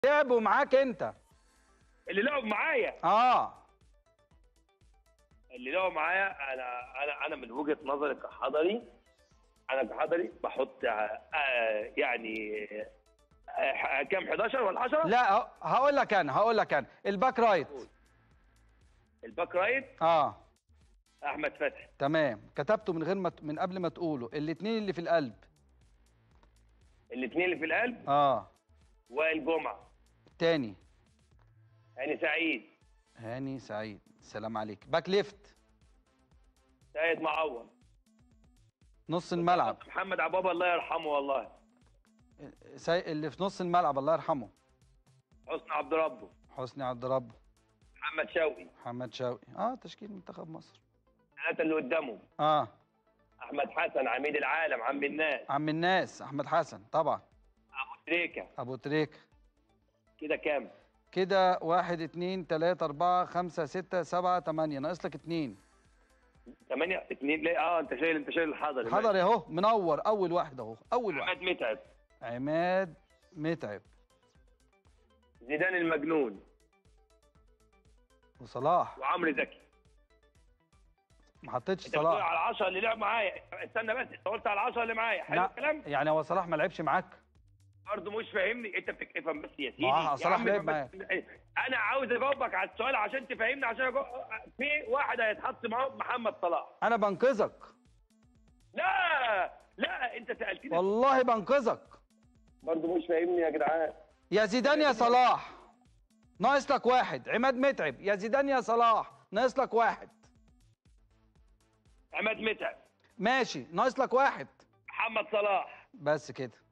لعبوا معاك انت اللي لعب معايا اه اللي لعب معايا انا انا انا من وجهه نظري كحضري انا كحضري بحط آه، يعني آه، كام 11 ولا 10 لا ه- هقول لك انا هقول لك انا الباك رايت الباك رايت اه احمد فتحي تمام كتبته من غير ما ت- من قبل ما تقوله الاثنين اللي في القلب الاثنين اللي في القلب اه وائل جمعه تاني هاني سعيد هاني سعيد سلام عليك باك ليفت سيد معوض نص الملعب محمد عبابه الله يرحمه والله سي... اللي في نص الملعب الله يرحمه حسني عبد ربه حسني عبد ربه محمد شوقي محمد شوقي اه تشكيل منتخب مصر الثلاثه اللي قدامهم اه احمد حسن عميد العالم عم الناس عم الناس احمد حسن طبعا ابو تريكه ابو تريكه كده كام كده واحد اتنين تلاتة أربعة خمسة ستة سبعة تمانية ناقص لك اتنين 8 2 ليه اه انت شايل انت شايل الحضري حضر اهو منور أول واحد أهو أول واحد احمد متعب عماد متعب زيدان المجنون وصلاح وعمرو زكي ما حطيتش انت بتقول صلاح على 10 اللي لعب معايا استنى بس انت قلت على 10 اللي معايا حلو لا الكلام يعني هو صلاح ما لعبش معاك برضه مش فاهمني انت بتفهم بس يا سيدي ما هو يا صلاح عم لعب بس- معاك. انا عاوز اجاوبك على السؤال عشان تفهمني عشان أجو... في واحد هيتحط معاه محمد صلاح أنا بنقذك لا لا انت سالتني والله بنقذك برضه مش فاهمني يا جدعان يا زيدان يا صلاح ناقص لك واحد عماد متعب يا زيدان يا صلاح ناقص لك واحد عماد متعب ماشي ناقص لك واحد محمد صلاح بس كده